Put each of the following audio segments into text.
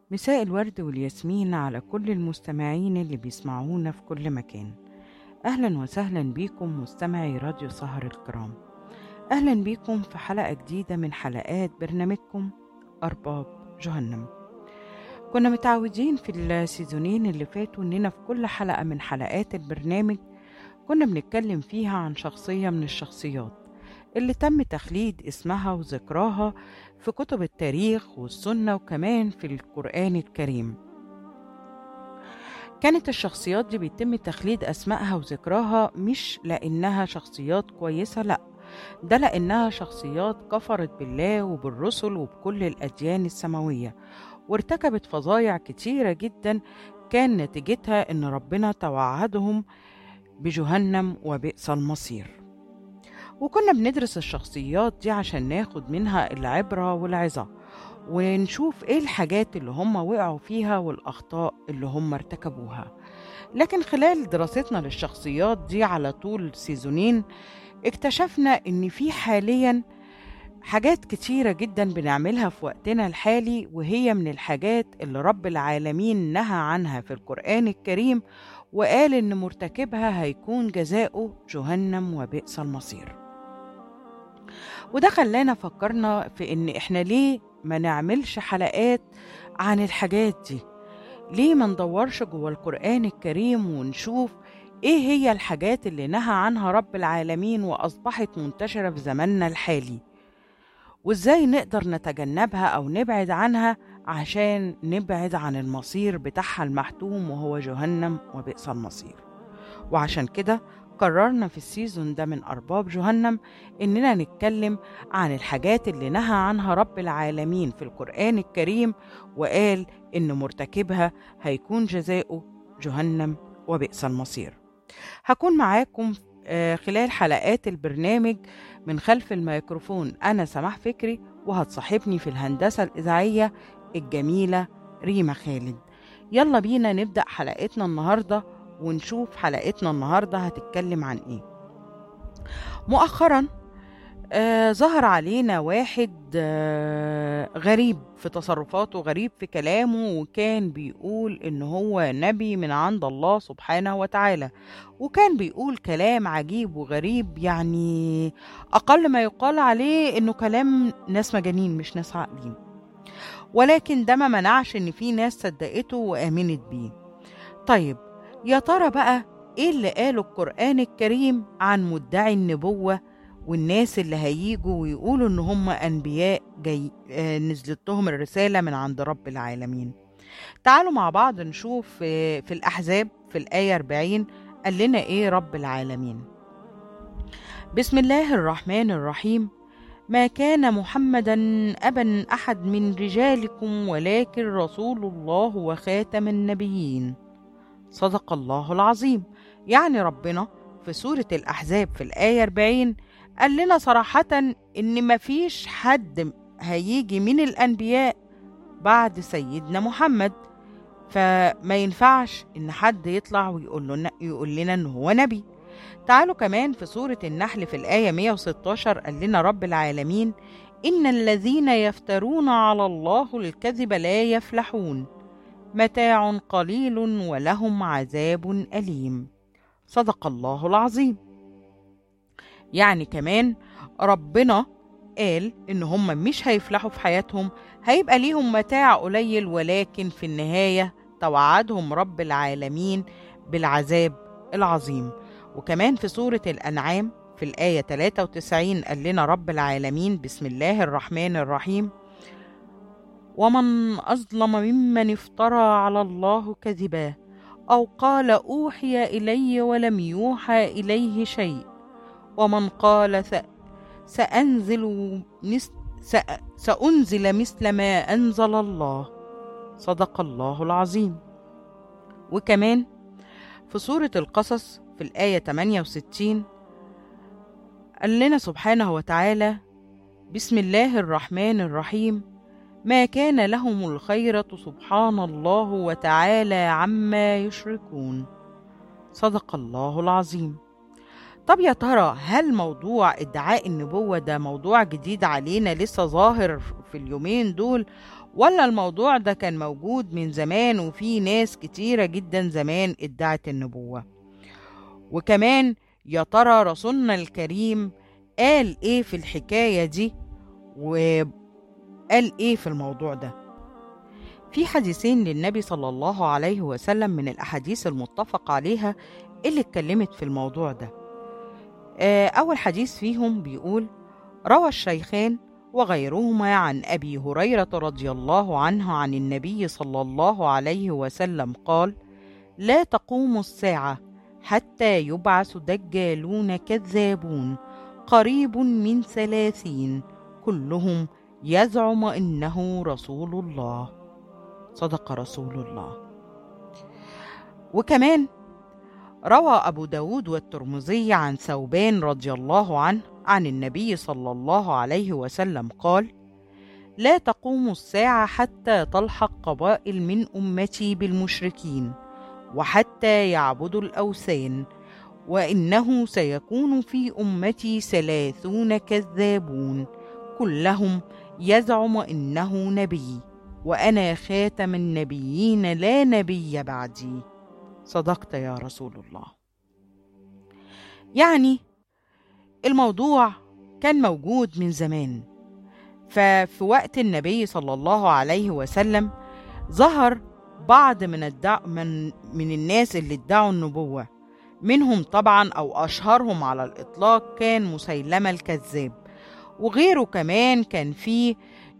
مساء الورد والياسمين على كل المستمعين اللي بيسمعونا في كل مكان أهلا وسهلا بيكم مستمعي راديو سهر الكرام أهلا بيكم في حلقة جديدة من حلقات برنامجكم أرباب جهنم كنا متعودين في السيزونين اللي فاتوا إننا في كل حلقة من حلقات البرنامج كنا بنتكلم فيها عن شخصية من الشخصيات اللي تم تخليد اسمها وذكراها في كتب التاريخ والسنة وكمان في القرآن الكريم كانت الشخصيات دي بيتم تخليد أسمائها وذكراها مش لأنها شخصيات كويسة لأ ده لأنها شخصيات كفرت بالله وبالرسل وبكل الأديان السماوية وارتكبت فظايع كتيرة جدا كان نتيجتها إن ربنا توعدهم بجهنم وبئس المصير وكنا بندرس الشخصيات دي عشان ناخد منها العبرة والعظة ونشوف ايه الحاجات اللي هم وقعوا فيها والأخطاء اللي هم ارتكبوها لكن خلال دراستنا للشخصيات دي على طول سيزونين اكتشفنا ان في حاليا حاجات كتيرة جدا بنعملها في وقتنا الحالي وهي من الحاجات اللي رب العالمين نهى عنها في القرآن الكريم وقال إن مرتكبها هيكون جزاؤه جهنم وبئس المصير وده خلانا فكرنا في إن إحنا ليه ما نعملش حلقات عن الحاجات دي ليه ما ندورش جوه القرآن الكريم ونشوف إيه هي الحاجات اللي نهى عنها رب العالمين وأصبحت منتشرة في زماننا الحالي وإزاي نقدر نتجنبها أو نبعد عنها عشان نبعد عن المصير بتاعها المحتوم وهو جهنم وبئس المصير وعشان كده قررنا في السيزون ده من أرباب جهنم إننا نتكلم عن الحاجات اللي نهى عنها رب العالمين في القرآن الكريم وقال إن مرتكبها هيكون جزاؤه جهنم وبئس المصير هكون معاكم خلال حلقات البرنامج من خلف الميكروفون أنا سماح فكري وهتصاحبني في الهندسة الإذاعية الجميلة ريما خالد يلا بينا نبدأ حلقتنا النهاردة ونشوف حلقتنا النهاردة هتتكلم عن ايه مؤخرا آه ظهر علينا واحد آه غريب في تصرفاته غريب في كلامه وكان بيقول ان هو نبي من عند الله سبحانه وتعالى وكان بيقول كلام عجيب وغريب يعني اقل ما يقال عليه انه كلام ناس مجانين مش ناس عاقلين ولكن ده ما منعش ان في ناس صدقته وامنت بيه طيب يا ترى بقى ايه اللي قاله القرآن الكريم عن مدعي النبوة والناس اللي هيجوا ويقولوا ان هم انبياء جاي آه نزلت لهم الرسالة من عند رب العالمين تعالوا مع بعض نشوف في, في الأحزاب في الآية 40 قال لنا ايه رب العالمين بسم الله الرحمن الرحيم ما كان محمدا ابا احد من رجالكم ولكن رسول الله وخاتم النبيين صدق الله العظيم يعني ربنا في سورة الأحزاب في الآية 40 قال لنا صراحة إن مفيش حد هيجي من الأنبياء بعد سيدنا محمد فما ينفعش إن حد يطلع ويقول لنا يقول لنا إن هو نبي تعالوا كمان في سورة النحل في الآية 116 قال لنا رب العالمين إن الذين يفترون على الله الكذب لا يفلحون متاع قليل ولهم عذاب أليم صدق الله العظيم يعني كمان ربنا قال إن هم مش هيفلحوا في حياتهم هيبقى ليهم متاع قليل ولكن في النهاية توعدهم رب العالمين بالعذاب العظيم وكمان في سورة الأنعام في الآية 93 قال لنا رب العالمين بسم الله الرحمن الرحيم ومن أظلم ممن افترى على الله كذبا أو قال أوحي إلي ولم يوحى إليه شيء ومن قال سأنزل سأنزل مثل ما أنزل الله صدق الله العظيم وكمان في سورة القصص في الآية 68 قال لنا سبحانه وتعالى بسم الله الرحمن الرحيم ما كان لهم الخيرة سبحان الله وتعالى عما يشركون صدق الله العظيم طب يا ترى هل موضوع ادعاء النبوة ده موضوع جديد علينا لسه ظاهر في اليومين دول ولا الموضوع ده كان موجود من زمان وفي ناس كتيرة جدا زمان ادعت النبوة وكمان يا ترى رسولنا الكريم قال ايه في الحكاية دي وقال ايه في الموضوع ده في حديثين للنبي صلى الله عليه وسلم من الأحاديث المتفق عليها اللي اتكلمت في الموضوع ده أول حديث فيهم بيقول روى الشيخان وغيرهما عن أبي هريرة رضي الله عنه عن النبي صلى الله عليه وسلم قال لا تقوم الساعة حتى يبعث دجالون كذابون قريب من ثلاثين كلهم يزعم إنه رسول الله صدق رسول الله وكمان روى أبو داود والترمذي عن ثوبان رضي الله عنه عن النبي صلى الله عليه وسلم قال لا تقوم الساعة حتى تلحق قبائل من أمتي بالمشركين وحتى يعبدوا الأوثان وإنه سيكون في أمتي ثلاثون كذابون كلهم يزعم إنه نبي وأنا خاتم النبيين لا نبي بعدي صدقت يا رسول الله يعني الموضوع كان موجود من زمان ففي وقت النبي صلى الله عليه وسلم ظهر بعض من الدع... من من الناس اللي ادعوا النبوة منهم طبعا أو أشهرهم على الإطلاق كان مسيلمة الكذاب وغيره كمان كان في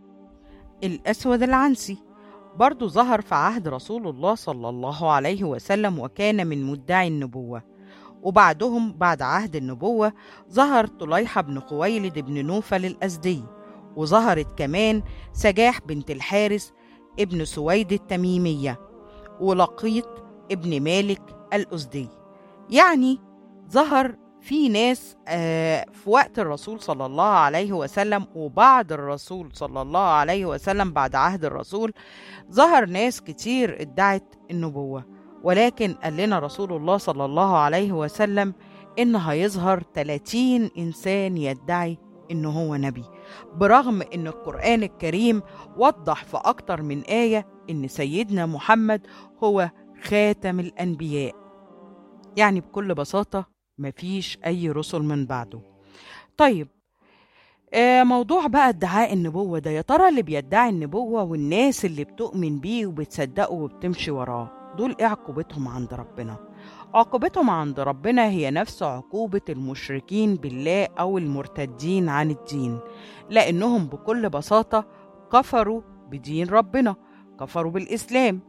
الأسود العنسي برضو ظهر في عهد رسول الله صلى الله عليه وسلم وكان من مدعي النبوة وبعدهم بعد عهد النبوة ظهر طليحة بن خويلد بن نوفل الأزدي وظهرت كمان سجاح بنت الحارس ابن سويد التميمية ولقيط ابن مالك الأزدي يعني ظهر في ناس في وقت الرسول صلى الله عليه وسلم وبعد الرسول صلى الله عليه وسلم بعد عهد الرسول ظهر ناس كتير ادعت النبوة ولكن قال لنا رسول الله صلى الله عليه وسلم إن هيظهر 30 إنسان يدعي إن هو نبي برغم إن القرآن الكريم وضح في أكتر من آية إن سيدنا محمد هو خاتم الأنبياء يعني بكل بساطة مفيش أي رسل من بعده طيب آه موضوع بقى ادعاء النبوة ده يا ترى اللي بيدعي النبوة والناس اللي بتؤمن بيه وبتصدقه وبتمشي وراه دول ايه عقوبتهم عند ربنا عقوبتهم عند ربنا هي نفس عقوبة المشركين بالله أو المرتدين عن الدين لأنهم بكل بساطة كفروا بدين ربنا كفروا بالإسلام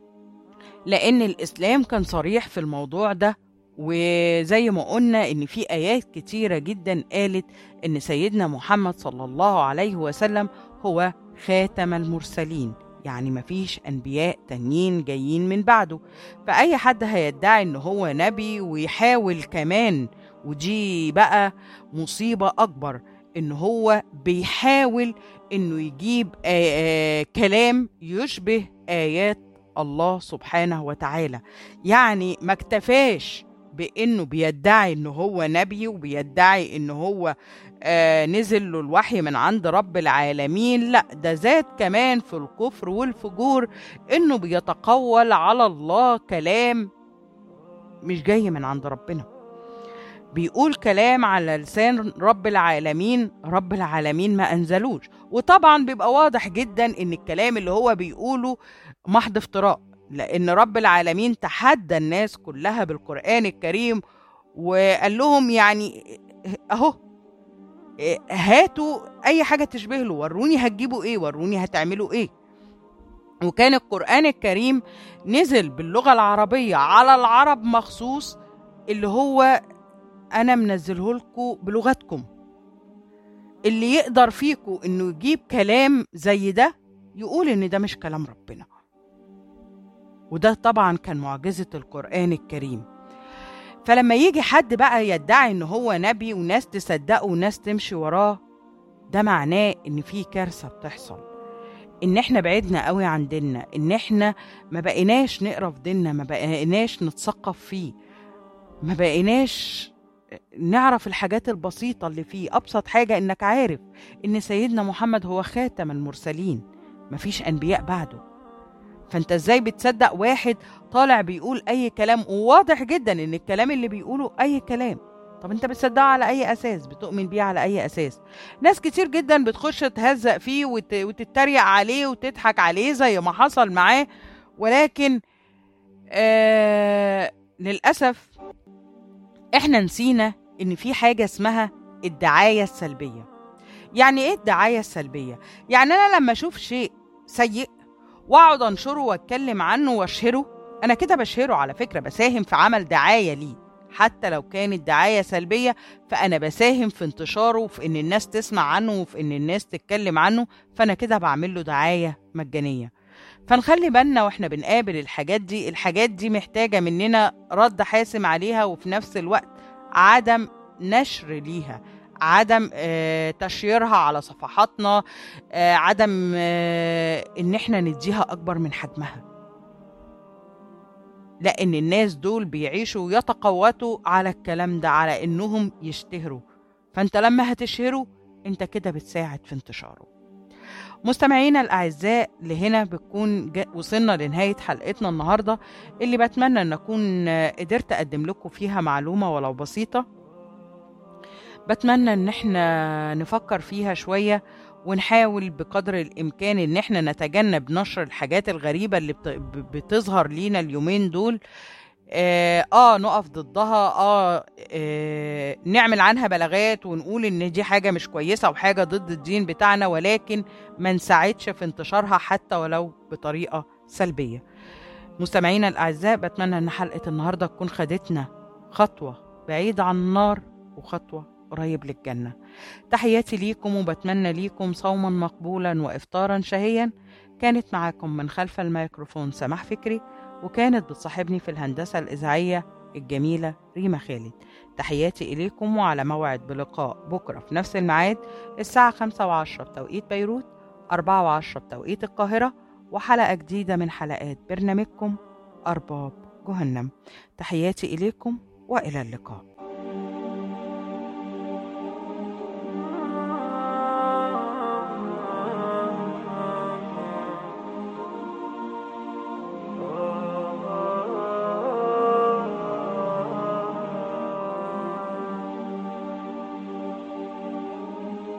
لأن الإسلام كان صريح في الموضوع ده وزي ما قلنا ان في ايات كتيره جدا قالت ان سيدنا محمد صلى الله عليه وسلم هو خاتم المرسلين يعني مفيش انبياء تانيين جايين من بعده فاي حد هيدعي ان هو نبي ويحاول كمان ودي بقى مصيبه اكبر ان هو بيحاول انه يجيب آآ آآ كلام يشبه ايات الله سبحانه وتعالى يعني ما اكتفاش بانه بيدعي انه هو نبي وبيدعي انه هو آه نزل له الوحي من عند رب العالمين لا ده زاد كمان في الكفر والفجور انه بيتقول على الله كلام مش جاي من عند ربنا بيقول كلام على لسان رب العالمين رب العالمين ما انزلوش وطبعا بيبقى واضح جدا ان الكلام اللي هو بيقوله محض افتراء لأن رب العالمين تحدى الناس كلها بالقرآن الكريم وقال لهم يعني أهو هاتوا أي حاجة تشبه له وروني هتجيبوا إيه وروني هتعملوا إيه وكان القرآن الكريم نزل باللغة العربية على العرب مخصوص اللي هو أنا منزله لكم بلغتكم اللي يقدر فيكم إنه يجيب كلام زي ده يقول إن ده مش كلام ربنا وده طبعا كان معجزة القرآن الكريم فلما يجي حد بقى يدعي ان هو نبي وناس تصدقه وناس تمشي وراه ده معناه ان في كارثة بتحصل ان احنا بعدنا قوي عن ديننا ان احنا ما بقيناش نقرا في ديننا ما بقيناش نتثقف فيه ما بقيناش نعرف الحاجات البسيطة اللي فيه أبسط حاجة إنك عارف إن سيدنا محمد هو خاتم المرسلين مفيش أنبياء بعده فأنت إزاي بتصدق واحد طالع بيقول أي كلام وواضح جدا إن الكلام اللي بيقوله أي كلام طب انت بتصدقه على اي اساس بتؤمن بيه على اي اساس ناس كتير جدا بتخش تهزق فيه وت... وتتريق عليه وتضحك عليه زي ما حصل معاه ولكن آه للاسف احنا نسينا ان في حاجه اسمها الدعايه السلبيه يعني ايه الدعايه السلبيه يعني انا لما اشوف شيء سيء واقعد انشره واتكلم عنه واشهره انا كده بشهره على فكره بساهم في عمل دعايه ليه حتى لو كانت دعايه سلبيه فانا بساهم في انتشاره وفي ان الناس تسمع عنه وفي ان الناس تتكلم عنه فانا كده بعمل له دعايه مجانيه فنخلي بالنا واحنا بنقابل الحاجات دي الحاجات دي محتاجه مننا رد حاسم عليها وفي نفس الوقت عدم نشر ليها عدم آه، تشييرها على صفحاتنا آه، عدم آه، ان احنا نديها اكبر من حجمها لان الناس دول بيعيشوا ويتقوتوا على الكلام ده على انهم يشتهروا فانت لما هتشهره انت كده بتساعد في انتشاره مستمعينا الأعزاء لهنا بتكون جا- وصلنا لنهاية حلقتنا النهاردة اللي بتمنى أن أكون آه، قدرت أقدم لكم فيها معلومة ولو بسيطة بتمنى ان احنا نفكر فيها شوية ونحاول بقدر الامكان ان احنا نتجنب نشر الحاجات الغريبة اللي بت- ب- بتظهر لينا اليومين دول آه, اه نقف ضدها آه, اه نعمل عنها بلاغات ونقول ان دي حاجة مش كويسة وحاجة ضد الدين بتاعنا ولكن ما نساعدش في انتشارها حتى ولو بطريقة سلبية مستمعينا الأعزاء بتمنى ان حلقة النهاردة تكون خدتنا خطوة بعيدة عن النار وخطوة قريب للجنة تحياتي ليكم وبتمنى ليكم صوما مقبولا وإفطارا شهيا كانت معاكم من خلف الميكروفون سماح فكري وكانت بتصاحبني في الهندسة الإذاعية الجميلة ريما خالد تحياتي إليكم وعلى موعد بلقاء بكرة في نفس الميعاد الساعة خمسة وعشرة بتوقيت بيروت أربعة وعشرة بتوقيت القاهرة وحلقة جديدة من حلقات برنامجكم أرباب جهنم تحياتي إليكم وإلى اللقاء